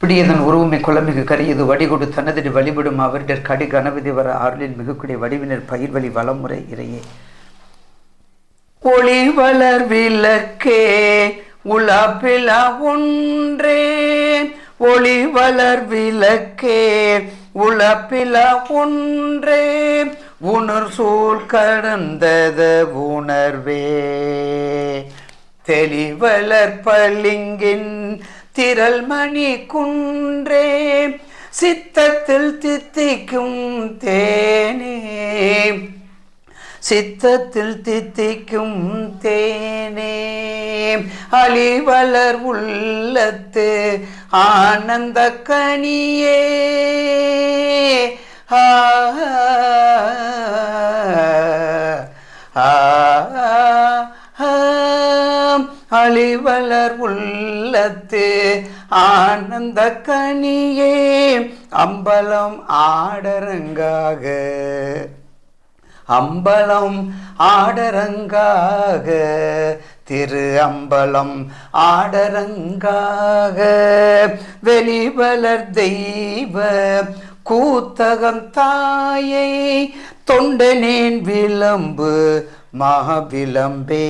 பிடியதன் உருவமை குளமிகு கரியது வடிகொடு தனதிடு வழிபடும் அவரிடர் கடி கணபதி வர ஆறுலின் மிகக்கூடிய வடிவினர் பயிர் வழி வளமுறை இறையே ஒளி வளர் விளக்கே உலாப்பிலா ஒன்றே ஒளி வளர் விளக்கே உலப்பிலா ஒன்றே உணர் சூழ் கடந்தது உணர்வே தெளிவளர் பளிங்கின் திரள் மணி குன்றே சித்தத்தில் தித்திக்கும் தேனே சித்தத்தில் தித்திக்கும் தேனே அழிவலர் உள்ளத்து ஆனந்த கனியே ஆ ஆ, ஆம். அழிவலர் உள்ளத்து ஆனந்த கனியே அம்பலம் ஆடரங்காக அம்பலம் ஆடரங்காக திரு அம்பலம் ஆடரங்காக வெளிவலர் தெய்வ கூத்தகம் தாயை தொண்டனேன் விளம்பு மாவிளம்பே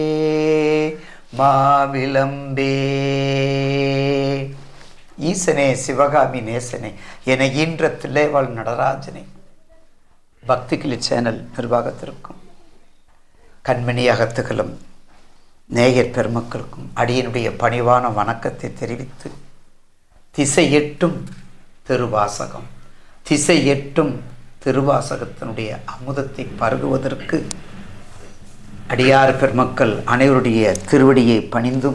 மாவிளம்பே ஈசனே சிவகாமி நேசனே என ஈன்ற தில்லைவாழ் நடராஜனே பக்தி கிளி சேனல் நிர்வாகத்திற்கும் கண்மணி அகத்துகளும் நேயர் பெருமக்களுக்கும் அடியனுடைய பணிவான வணக்கத்தை தெரிவித்து திசை எட்டும் திருவாசகம் திசை எட்டும் திருவாசகத்தினுடைய அமுதத்தை பருகுவதற்கு அடியார் பெருமக்கள் அனைவருடைய திருவடியை பணிந்தும்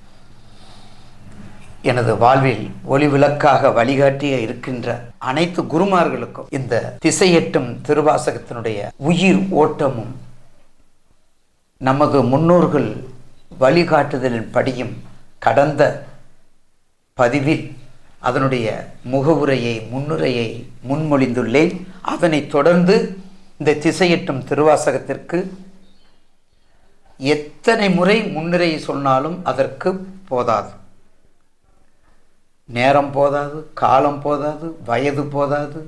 எனது வாழ்வில் ஒளி விளக்காக வழிகாட்டிய இருக்கின்ற அனைத்து குருமார்களுக்கும் இந்த திசையெட்டும் திருவாசகத்தினுடைய உயிர் ஓட்டமும் நமது முன்னோர்கள் வழிகாட்டுதலின் படியும் கடந்த பதிவில் அதனுடைய முகவுரையை முன்னுரையை முன்மொழிந்துள்ளேன் அதனைத் தொடர்ந்து இந்த திசையெட்டும் திருவாசகத்திற்கு எத்தனை முறை முன்னுரை சொன்னாலும் அதற்கு போதாது நேரம் போதாது காலம் போதாது வயது போதாது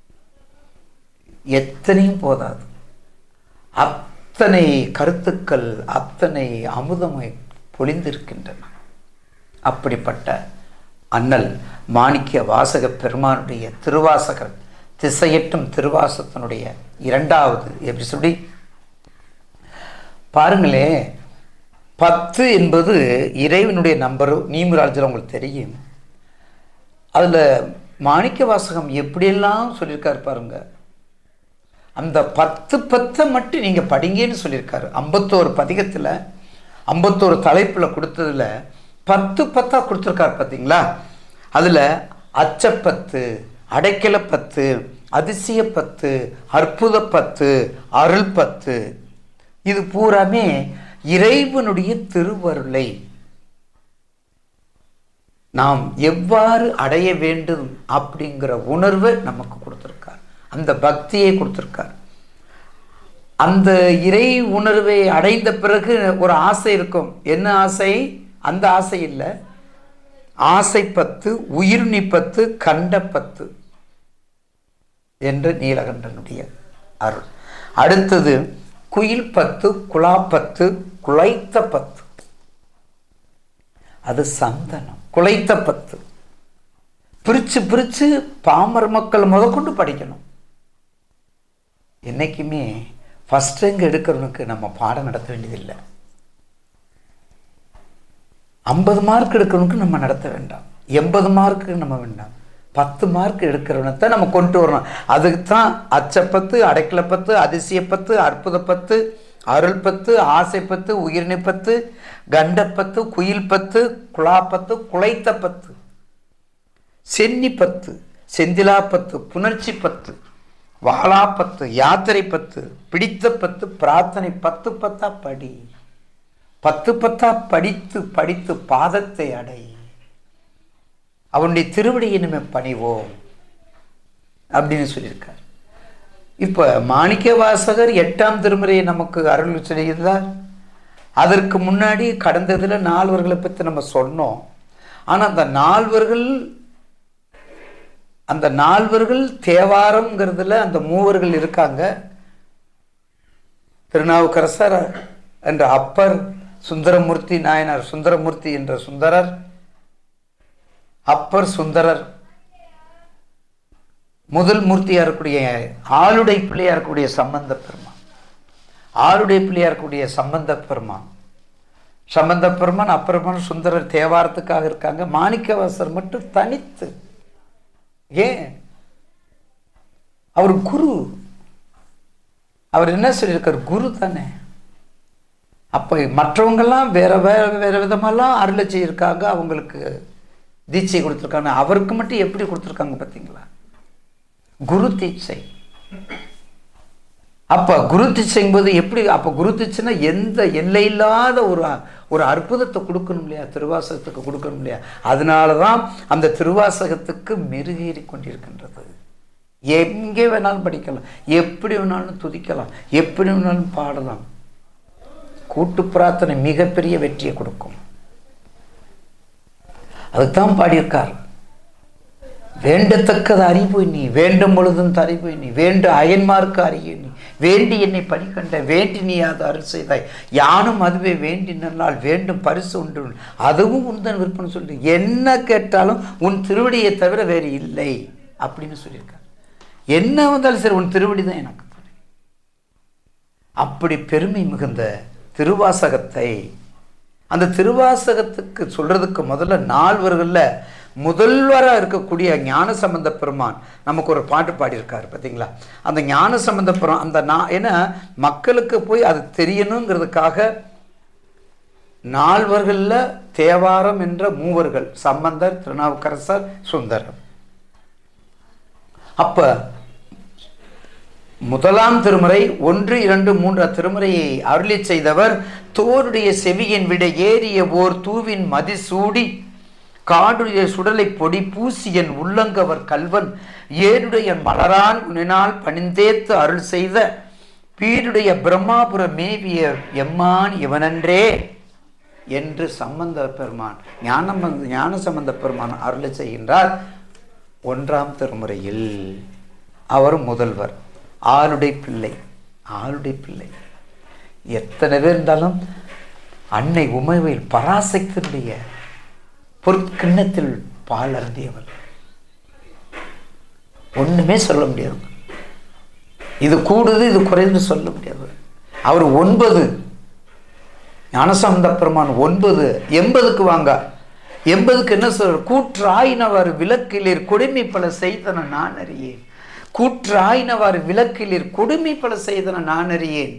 எத்தனையும் போதாது அத்தனை கருத்துக்கள் அத்தனை அமுதமை பொழிந்திருக்கின்றன அப்படிப்பட்ட அண்ணல் மாணிக்க வாசக பெருமானுடைய திருவாசகர் திசையட்டும் திருவாசகத்தினுடைய இரண்டாவது எபிசோடி பாருங்களே பத்து என்பது இறைவனுடைய நம்பர் நியூமராலஜியில் உங்களுக்கு தெரியும் அதில் மாணிக்க வாசகம் எப்படியெல்லாம் சொல்லியிருக்காரு பாருங்க அந்த பத்து பத்தை மட்டும் நீங்கள் படிங்கன்னு சொல்லியிருக்காரு ஐம்பத்தோரு பதிகத்தில் ஐம்பத்தோரு தலைப்பில் கொடுத்ததுல பத்து பத்தாக கொடுத்துருக்காரு பார்த்தீங்களா அதில் அச்சப்பத்து அடைக்கல பத்து அதிசய பத்து அற்புத பத்து அருள் பத்து இது பூராமே இறைவனுடைய திருவருளை நாம் எவ்வாறு அடைய வேண்டும் அப்படிங்கிற உணர்வை நமக்கு கொடுத்துருக்கார் அந்த பக்தியை கொடுத்துருக்கார் அந்த இறை உணர்வை அடைந்த பிறகு ஒரு ஆசை இருக்கும் என்ன ஆசை அந்த ஆசை இல்லை ஆசை பத்து உயிர்நி பத்து கண்ட பத்து என்று நீலகண்டனுடைய அருள் அடுத்தது குயில் பத்து குலாப்பத்து குலைத்த பத்து அது சந்தனம் குலைத்த பத்து பிரிச்சு பிரிச்சு பாமர மக்கள் முதற்கொண்டு படிக்கணும் என்னைக்குமே ஃபஸ்ட் ரேங்க் எடுக்கிறவனுக்கு நம்ம பாடம் நடத்த வேண்டியதில்லை ஐம்பது மார்க் எடுக்கிறவனுக்கு நம்ம நடத்த வேண்டாம் எண்பது மார்க்கு நம்ம வேண்டாம் பத்து மார்க் எடுக்கிறவனை தான் நம்ம கொண்டு வரணும் அதுக்கு தான் அச்சப்பத்து அடைக்கலப்பத்து அதிசயப்பத்து அற்புதப்பத்து அருள் பத்து ஆசை பத்து உயிரினை பத்து கண்டப்பத்து குயில் பத்து குழாப்பத்து குலைத்த பத்து சென்னி பத்து செந்திலா பத்து புணர்ச்சி பத்து வாழா பத்து யாத்திரை பத்து பிடித்த பத்து பிரார்த்தனை பத்து பத்தா படி பத்து பத்தா படித்து படித்து பாதத்தை அடை அவனுடைய திருவடியை நம்ம பணிவோம் அப்படின்னு சொல்லியிருக்கார் இப்போ மாணிக்க வாசகர் எட்டாம் திருமுறையை நமக்கு அருள் செய்கிறார் அதற்கு முன்னாடி கடந்ததில் நால்வர்களை பற்றி நம்ம சொன்னோம் ஆனால் அந்த நால்வர்கள் அந்த நால்வர்கள் தேவாரம்ங்கிறதுல அந்த மூவர்கள் இருக்காங்க திருநாவுக்கரசர் என்ற அப்பர் சுந்தரமூர்த்தி நாயனார் சுந்தரமூர்த்தி என்ற சுந்தரர் அப்பர் சுந்தரர் முதல் மூர்த்தியா இருக்கக்கூடிய ஆளுடை பிள்ளையா இருக்கக்கூடிய சம்பந்த பெருமான் ஆளுடை பிள்ளையா இருக்கக்கூடிய சம்பந்த பெருமான் சம்பந்த பெருமான் அப்பெருமான் சுந்தரர் தேவாரத்துக்காக இருக்காங்க மாணிக்கவாசர் மட்டும் தனித்து ஏன் அவர் குரு அவர் என்ன சொல்லியிருக்கார் குரு தானே அப்போ மற்றவங்கெல்லாம் வேற வேற வேற விதமெல்லாம் அருளை செய்யிருக்காங்க அவங்களுக்கு தீட்சை கொடுத்துருக்காங்க அவருக்கு மட்டும் எப்படி கொடுத்துருக்காங்க பார்த்தீங்களா குரு தீட்சை அப்ப குரு தீட்சைங்கும் போது எப்படி அப்ப குரு தீட்சைன்னா எந்த எல்லையில்லாத ஒரு ஒரு அற்புதத்தை கொடுக்கணும் இல்லையா திருவாசகத்துக்கு கொடுக்கணும் இல்லையா அதனால தான் அந்த திருவாசகத்துக்கு மெருகேறி கொண்டிருக்கின்றது எங்கே வேணாலும் படிக்கலாம் எப்படி வேணாலும் துதிக்கலாம் எப்படி வேணாலும் பாடலாம் கூட்டு பிரார்த்தனை மிகப்பெரிய வெற்றியை கொடுக்கும் அதுதான் பாடியிருக்கார் வேண்டத்தக்கது அறிவு நீ வேண்டும் பொழுதும் தறிவு நீ வேண்டு அயன்மார்க்கு அறிய நீ வேண்டி என்னை பணிக்கண்ட வேண்டி நீ அது அருள் செய்தாய் யானும் அதுவே வேண்டி நல்லால் வேண்டும் பரிசு உண்டு அதுவும் உந்தன் விருப்பம்னு சொல்லி என்ன கேட்டாலும் உன் திருவடியை தவிர வேறு இல்லை அப்படின்னு சொல்லியிருக்கார் என்ன வந்தாலும் சரி உன் திருவடி தான் எனக்கு துணை. அப்படி பெருமை மிகுந்த திருவாசகத்தை அந்த திருவாசகத்துக்கு சொல்றதுக்கு முதல்ல நால்வர்களில் முதல்வராக இருக்கக்கூடிய ஞான சம்பந்த பெருமான் நமக்கு ஒரு பாட்டு பாடியிருக்காரு பார்த்தீங்களா அந்த ஞான சம்பந்த பெருமான் அந்த நான் ஏன்னா மக்களுக்கு போய் அது தெரியணுங்கிறதுக்காக நால்வர்களில் தேவாரம் என்ற மூவர்கள் சம்பந்தர் திருநாவுக்கரசர் சுந்தரம் அப்ப முதலாம் திருமுறை ஒன்று இரண்டு மூன்று திருமுறையை அருளி செய்தவர் தோருடைய செவியின் விட ஏறிய ஓர் தூவின் மதிசூடி காடுடைய சுடலை பொடி பூசியன் உள்ளங்கவர் கல்வன் ஏருடைய மலரான் உனினால் பணிந்தேத்து அருள் செய்த பீருடைய பிரம்மாபுர மேவிய எம்மான் இவனன்றே என்று சம்பந்த பெருமான் ஞானம் ஞான சம்பந்த பெருமான் அருளை செய்கின்றார் ஒன்றாம் திருமுறையில் அவர் முதல்வர் ஆளுடை பிள்ளை ஆளுடை பிள்ளை எத்தனை பேர் இருந்தாலும் அன்னை உமைவில் பராசக்தியுடைய பொற்கிண்ணத்தில் பால் அருந்தியவர் ஒண்ணுமே சொல்ல முடியாது இது கூடுது இது குறைந்து சொல்ல முடியாது அவர் ஒன்பது ஞானசம்பந்த பெருமான் ஒன்பது எண்பதுக்கு வாங்க எண்பதுக்கு என்ன சொல்ற கூற்றாயினவர் விளக்கிலீர் கொடுமை பல செய்தன நான் அறியேன் கூற்றாயினவர் விளக்கிலீர் கொடுமை பல செய்தன நான் அறியேன்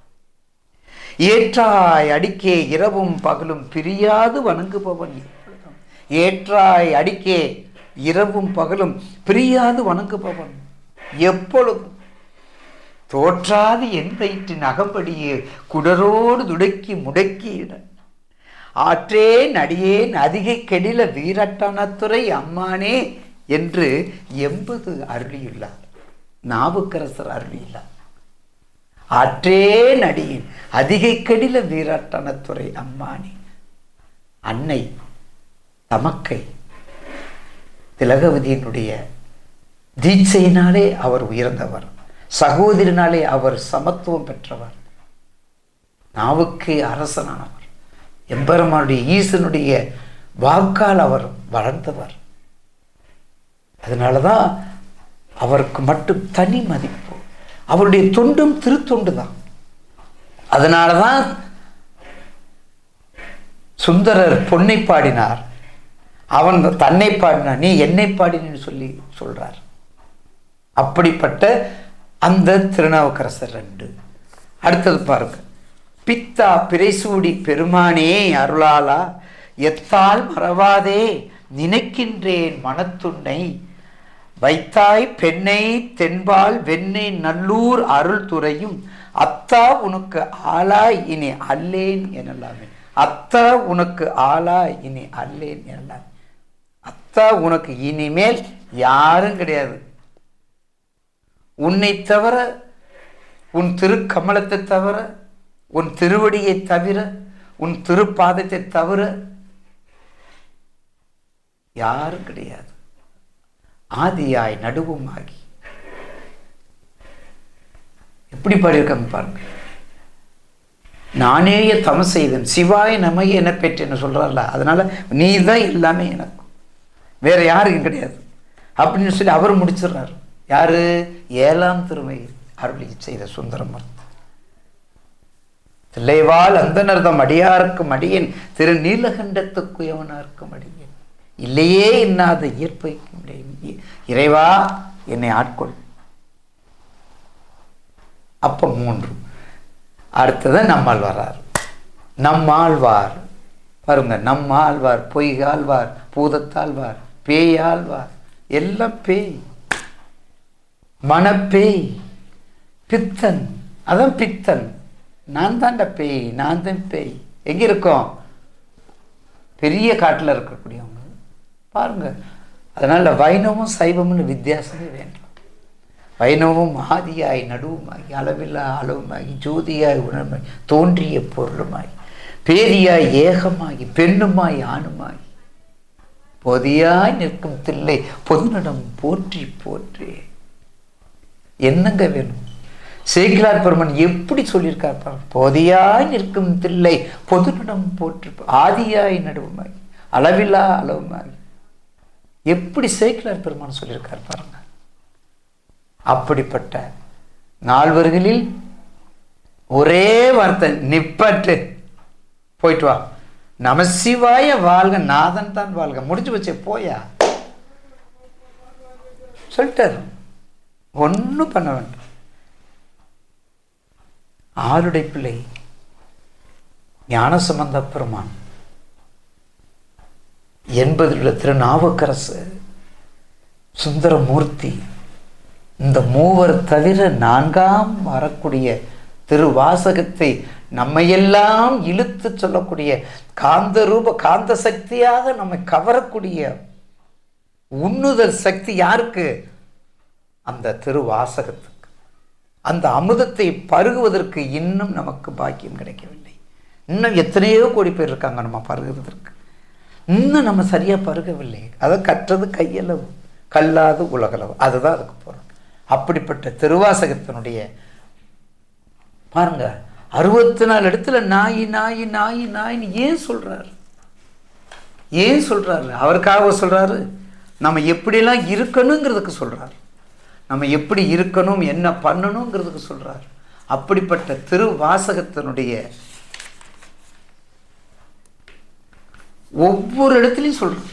ஏற்றாய் அடிக்கே இரவும் பகலும் பிரியாது வணங்குபவன் எப்பொழுதும். ஏற்றாய் அடிக்கே இரவும் பகலும் பிரியாது வணங்குபவன் எப்பொழுதும் தோற்றாது என் வயிற்றின் அகப்படியே குடரோடு துடக்கி முடக்கியிட ஆற்றேன் அடியேன் அதிகை கெடில வீரட்டனத்துறை அம்மானே என்று எண்பது அருளியுள்ளார் நாவுக்கரசர் அருளியுள்ளார் ஆற்றேன் அடியேன் அதிகை கெடில வீரட்டனத்துறை அம்மானே அன்னை தமக்கை திலகவதியினுடைய தீட்சையினாலே அவர் உயர்ந்தவர் சகோதரினாலே அவர் சமத்துவம் பெற்றவர் நாவுக்கு அரசனானவர் எம்பெருமானுடைய ஈசனுடைய வாக்கால் அவர் வளர்ந்தவர் அதனால தான் அவருக்கு மட்டும் தனி மதிப்பு அவருடைய தொண்டும் திருத்தொண்டு தான் அதனால தான் சுந்தரர் பொன்னை பாடினார் அவன் தன்னை பாடினார் நீ என்னை பாடினு சொல்லி சொல்றார் அப்படிப்பட்ட அந்த திருநாவுக்கரசர் ரெண்டு அடுத்தது பாருங்க பித்தா பிறைசூடி பெருமானே அருளாளா எத்தால் மறவாதே நினைக்கின்றேன் மனத்துன்னை வைத்தாய் பெண்ணை தென்பால் வெண்ணை நல்லூர் அருள் துறையும் அத்தா உனக்கு ஆளாய் இனி அல்லேன் எனலாமே அத்தா உனக்கு ஆளாய் இனி அல்லேன் எனலாம் அத்தா உனக்கு இனிமேல் யாரும் கிடையாது உன்னை தவிர உன் திருக்கமலத்தை தவிர உன் திருவடியை தவிர உன் திருப்பாதத்தை தவிர யாரும் கிடையாது ஆதியாய் நடுவுமாகி எப்படி பாடியிருக்காங்க பாருங்க நானேய தம செய்தேன் சிவாய நமைய என பெற்றேன்னு சொல்றாருல அதனால நீ தான் எல்லாமே எனக்கு வேற யாருக்கும் கிடையாது அப்படின்னு சொல்லி அவர் முடிச்சிடுறாரு யாரு ஏழாம் திருமை அருளி செய்த சுந்தரமூர்த்தி தில்லைவாள் அந்தனர்தம் அடியார்க்கும் அடியேன் திரு நீலகண்டத்துக்குயவனார்க்கும் அடியேன் இல்லையே இன்னாத இயற்பைக்கும் இடையும் இறைவா என்னை ஆட்கொள் அப்ப மூன்று அடுத்தது நம்மால் வர்றார் நம்மாழ்வார் பாருங்க நம்மாழ்வார் பொய்கால்வார் பூதத்தாழ்வார் பேயாழ்வார் எல்லாம் பேய் மனப்பேய் பித்தன் அதான் பித்தன் நான் தான்டா பேய் நான் தான் பேய் எங்க இருக்கோம் பெரிய காட்டில் இருக்கக்கூடியவங்க பாருங்க அதனால வைணவம் சைவம்னு வித்தியாசமே வேண்டாம் வைணவம் ஆதியாய் நடுவுமாகி அளவில்லா அளவுமாகி ஜோதியாய் உணர்மாய் தோன்றிய பொருளுமாய் பேரியாய் ஏகமாகி பெண்ணுமாய் ஆணுமாய் பொதியாய் நிற்கும் தில்லை பொதுநடம் போற்றி போற்றி என்னங்க வேணும் சேக்கிலார் பெருமன் எப்படி சொல்லியிருக்கார் பாருங்க பொதியாய் நிற்கும் தில்லை பொதுநடம் போற்றி ஆதியாய் நடுவுமாய் அளவில்லா அளவுமாய் எப்படி சேக்கிலார் பெருமான் சொல்லியிருக்கார் பாருங்க அப்படிப்பட்ட நால்வர்களில் ஒரே வார்த்தை நிப்பட்டு போயிட்டு வா நமசிவாய வாழ்க நாதன் தான் வாழ்க முடிஞ்சு வச்சே போயா சொல்லிட்டார் ஒன்றும் பண்ண வேண்டாம் ஆளுடை பிள்ளை ஞானசம்பந்த பெருமான் எண்பதில் திருநாவுக்கரசு சுந்தரமூர்த்தி இந்த மூவர் தவிர நான்காம் வரக்கூடிய திருவாசகத்தை நம்மையெல்லாம் இழுத்து சொல்லக்கூடிய காந்த ரூப காந்த சக்தியாக நம்மை கவரக்கூடிய உண்ணுதல் சக்தி யாருக்கு அந்த திருவாசகத்துக்கு அந்த அமுதத்தை பருகுவதற்கு இன்னும் நமக்கு பாக்கியம் கிடைக்கவில்லை இன்னும் எத்தனையோ கோடி பேர் இருக்காங்க நம்ம பருகுவதற்கு இன்னும் நம்ம சரியா பருகவில்லை அதை கற்றது கையளவு கல்லாது உலகளவு அதுதான் அதுக்கு பொருள் அப்படிப்பட்ட திருவாசகத்தினுடைய பாருங்க அறுபத்தி நாலு இடத்துல நாய் நாய் நாய் நாயின்னு ஏன் சொல்றாரு ஏன் சொல்றாரு அவருக்காக சொல்றாரு நம்ம எப்படியெல்லாம் இருக்கணுங்கிறதுக்கு சொல்றாரு நம்ம எப்படி இருக்கணும் என்ன பண்ணணுங்கிறதுக்கு சொல்றாரு அப்படிப்பட்ட திருவாசகத்தினுடைய ஒவ்வொரு இடத்துலையும் சொல்றாரு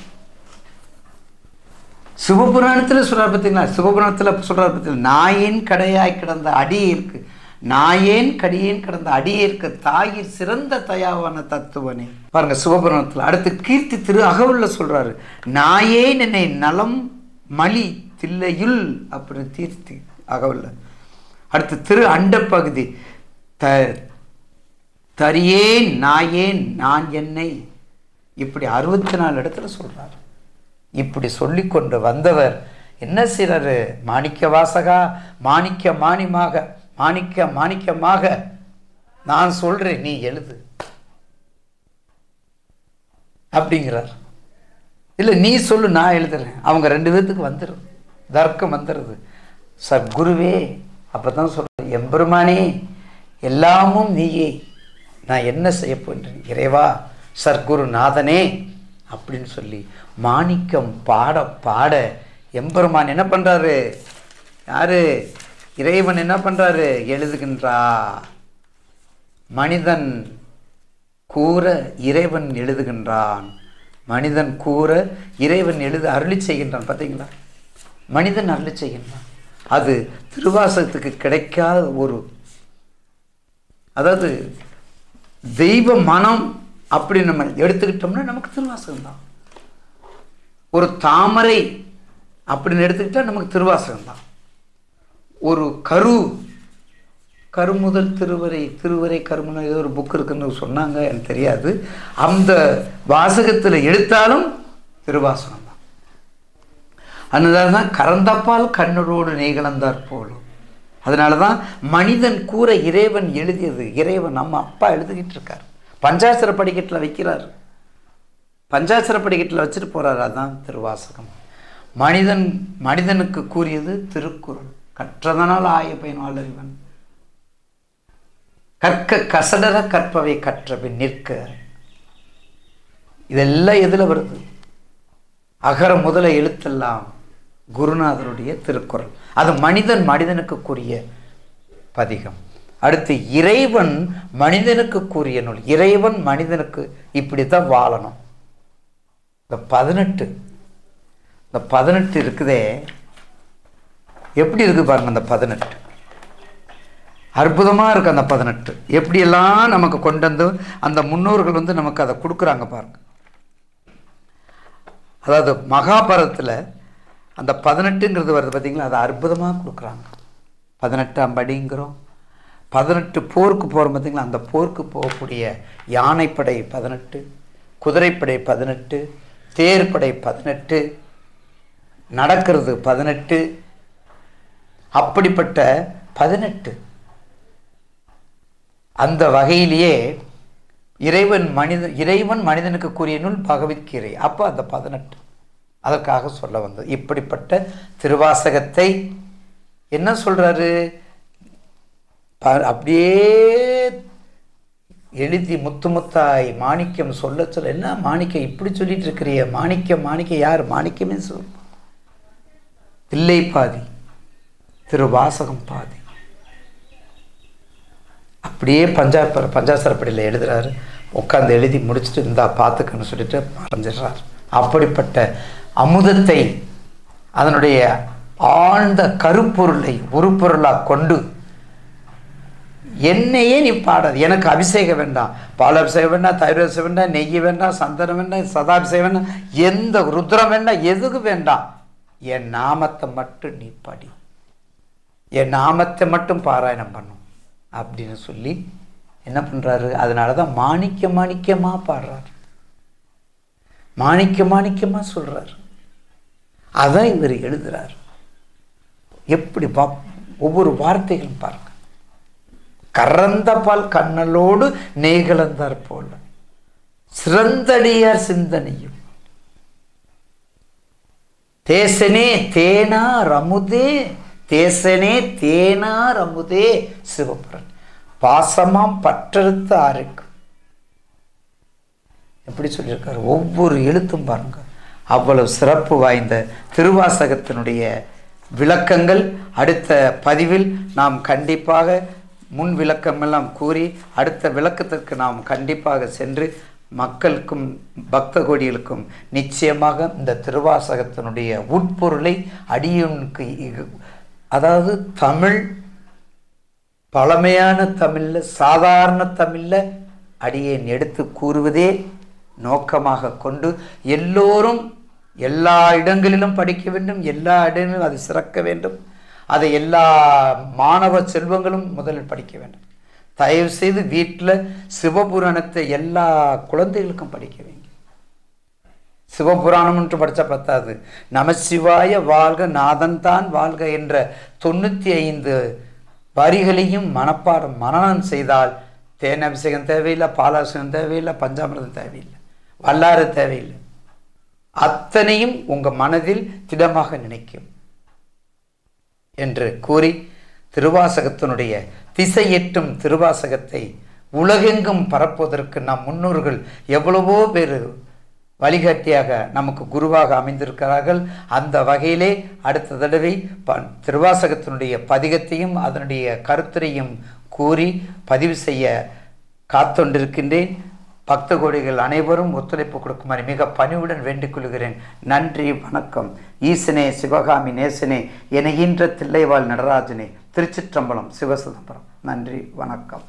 சிவபுராணத்தில் சொல்றாரு பார்த்தீங்களா சிவபுராணத்தில் சொல்றாரு பார்த்தீங்களா நாயின் கடையாய் கிடந்த அடியிற்கு நாயேன் கடியேன் கிடந்த அடியேற்கு தாயிர் சிறந்த தயாவான தத்துவனே பாருங்க சிவபுராணத்தில் அடுத்து கீர்த்தி திரு அகவுள்ள சொல்றாரு நாயேன் என்னை நலம் மலி தில்லையுள் அப்படின்னு தீர்த்தி அகவுள்ள அடுத்து திரு அண்ட பகுதி த தரியேன் நாயேன் நான் என்னை இப்படி அறுபத்தி நாலு இடத்துல சொல்றாரு இப்படி சொல்லி கொண்டு வந்தவர் என்ன செய்றாரு மாணிக்க வாசகா மாணிக்க மானிமாக மாணிக்க மாணிக்கமாக நான் சொல்றேன் நீ எழுது அப்படிங்கிறார் இல்லை நீ சொல்லு நான் எழுதுறேன் அவங்க ரெண்டு பேர்த்துக்கு வந்துடும் தர்க்கம் வந்துடுது சத்குருவே அப்போ தான் சொல்கிறேன் எம்பெருமானே எல்லாமும் நீயே நான் என்ன செய்ய போன்றேன் இறைவா சர்க்குரு நாதனே அப்படின்னு சொல்லி மாணிக்கம் பாட பாட எம்பெருமான் என்ன பண்ணுறாரு யாரு இறைவன் என்ன பண்ணுறாரு எழுதுகின்றா மனிதன் கூற இறைவன் எழுதுகின்றான் மனிதன் கூற இறைவன் எழுத அருளி செய்கின்றான் பார்த்தீங்களா மனிதன் அருளி செய்கின்றான் அது திருவாசகத்துக்கு கிடைக்காத ஒரு அதாவது தெய்வ மனம் அப்படி நம்ம எடுத்துக்கிட்டோம்னா நமக்கு திருவாசகம் தான் ஒரு தாமரை அப்படின்னு எடுத்துக்கிட்டா நமக்கு திருவாசகம் தான் ஒரு கரு கருமுதல் திருவரை திருவரை கருமுன ஏதோ ஒரு புக் இருக்குன்னு சொன்னாங்க எனக்கு தெரியாது அந்த வாசகத்தில் எடுத்தாலும் திருவாசகம் தான் அதனால தான் கறந்தப்பால் கண்ணரோடு நெய்கலந்தார் போலும் அதனால தான் மனிதன் கூற இறைவன் எழுதியது இறைவன் நம்ம அப்பா எழுதிக்கிட்டு இருக்கார் பஞ்சாசர படிக்கட்டில் வைக்கிறார் பஞ்சாசர படிக்கட்டில் வச்சுட்டு போகிறார் அதான் திருவாசகம் மனிதன் மனிதனுக்கு கூறியது திருக்குறள் கற்றதனால் ஆய பயன் ஆளறிவன் கற்க கசடர கற்பவை கற்றபின் நிற்க இதெல்லாம் எதுல வருது அகர முதல எழுத்தெல்லாம் குருநாதருடைய திருக்குறள் அது மனிதன் மனிதனுக்கு கூறிய பதிகம் அடுத்து இறைவன் மனிதனுக்கு கூறிய நூல் இறைவன் மனிதனுக்கு இப்படித்தான் வாழணும் இந்த பதினெட்டு இந்த பதினெட்டு இருக்குதே எப்படி இருக்கு பாருங்க அந்த பதினெட்டு அற்புதமாக இருக்கு அந்த பதினெட்டு எப்படியெல்லாம் நமக்கு கொண்டு வந்து அந்த முன்னோர்கள் வந்து நமக்கு அதை கொடுக்குறாங்க பாருங்க அதாவது மகாபாரதத்தில் அந்த பதினெட்டுங்கிறது வருது பார்த்தீங்களா அதை அற்புதமாக கொடுக்குறாங்க பதினெட்டாம் படிங்கிறோம் பதினெட்டு போருக்கு போகிறோம் பார்த்தீங்களா அந்த போருக்கு போகக்கூடிய யானைப்படை பதினெட்டு குதிரைப்படை பதினெட்டு தேர்ப்படை பதினெட்டு நடக்கிறது பதினெட்டு அப்படிப்பட்ட பதினெட்டு அந்த வகையிலேயே இறைவன் மனித இறைவன் மனிதனுக்கு கூறிய நூல் பகவத்கீதை அப்போ அந்த பதினெட்டு அதற்காக சொல்ல வந்தது இப்படிப்பட்ட திருவாசகத்தை என்ன சொல்றாரு ப- அப்படியே எழுதி முத்து முத்தாய் மாணிக்கம் சொல்ல சொல்ல என்ன மாணிக்கம் இப்படி சொல்லிட்டு இருக்கிறிய மாணிக்கம் மாணிக்கம் யார் மாணிக்கமே சொல் தில்லை பாதி திருவாசகம் பாதி அப்படியே பஞ்சாப பஞ்சாசரப்படியில் எழுதுறாரு உட்காந்து எழுதி முடிச்சுட்டு இந்தா பார்த்துக்கன்னு சொல்லிட்டு மறைஞ்சிடுறார் அப்படிப்பட்ட அமுதத்தை அதனுடைய ஆழ்ந்த கருப்பொருளை உருப்பொருளாக கொண்டு என்னையே நீ பாடாது எனக்கு அபிஷேகம் வேண்டாம் பால் அபிஷேகம் வேண்டாம் தயிர் அபிஷேகம் வேண்டாம் நெய் வேண்டாம் சந்தனம் வேண்டாம் சதாபிஷேகம் வேண்டாம் எந்த ருத்ரம் வேண்டாம் எதுக்கு வேண்டாம் என் நாமத்தை மட்டும் நீ படி என் நாமத்தை மட்டும் பாராயணம் பண்ணும் அப்படின்னு சொல்லி என்ன பண்ணுறாரு அதனால தான் மாணிக்க மாணிக்கமாக பாடுறாரு மாணிக்க மாணிக்கமாக சொல்கிறார் அதான் இவர் எழுதுறார் எப்படி பா ஒவ்வொரு வார்த்தைகளும் பாருங்க கறந்த பால் கண்ணலோடு நெய்கலந்தார் போல சிறந்தடியார் சிந்தனையும் தேசனே தேனா ரமுதே தேசனே தேனா ரமுதே சிவபுரன் பாசமாம் பற்றெடுத்து ஆருக்கு எப்படி சொல்லியிருக்காரு ஒவ்வொரு எழுத்தும் பாருங்க அவ்வளவு சிறப்பு வாய்ந்த திருவாசகத்தினுடைய விளக்கங்கள் அடுத்த பதிவில் நாம் கண்டிப்பாக முன் விளக்கமெல்லாம் கூறி அடுத்த விளக்கத்திற்கு நாம் கண்டிப்பாக சென்று மக்களுக்கும் பக்த கோடிகளுக்கும் நிச்சயமாக இந்த திருவாசகத்தினுடைய உட்பொருளை அடியனுக்கு இகு- அதாவது தமிழ் பழமையான தமிழில் சாதாரண தமிழில் அடியேன் எடுத்து கூறுவதே நோக்கமாக கொண்டு எல்லோரும் எல்லா இடங்களிலும் படிக்க வேண்டும் எல்லா இடங்களிலும் அது சிறக்க வேண்டும் அதை எல்லா மாணவ செல்வங்களும் முதலில் படிக்க வேண்டும் தயவு செய்து வீட்டில் சிவபுராணத்தை எல்லா குழந்தைகளுக்கும் படிக்க வைங்க சிவபுராணம் என்று படித்தா பத்தாது நமசிவாய வாழ்க நாதன் தான் வாழ்க என்ற தொண்ணூற்றி ஐந்து வரிகளையும் மனப்பாடம் மனனம் செய்தால் தேன் அபிஷேகம் தேவையில்லை பாலாபிஷேகம் தேவையில்லை பஞ்சாமிரதம் தேவையில்லை வல்லாறு தேவையில்லை அத்தனையும் உங்கள் மனதில் திடமாக நினைக்கும் என்று கூறி திருவாசகத்தினுடைய திசையெட்டும் திருவாசகத்தை உலகெங்கும் பரப்புவதற்கு நம் முன்னோர்கள் எவ்வளவோ பேர் வழிகாட்டியாக நமக்கு குருவாக அமைந்திருக்கிறார்கள் அந்த வகையிலே அடுத்த தடவை ப திருவாசகத்தினுடைய பதிகத்தையும் அதனுடைய கருத்துரையும் கூறி பதிவு செய்ய காத்தொண்டிருக்கின்றேன் பக்த கோடிகள் அனைவரும் ஒத்துழைப்பு கொடுக்குமாறு மிக பணிவுடன் வேண்டிக் கொள்கிறேன் நன்றி வணக்கம் ஈசனே சிவகாமி நேசனே என ஈன்ற தில்லைவாழ் நடராஜனே திருச்சிற்றம்பலம் சிவசிதம்பரம் நன்றி வணக்கம்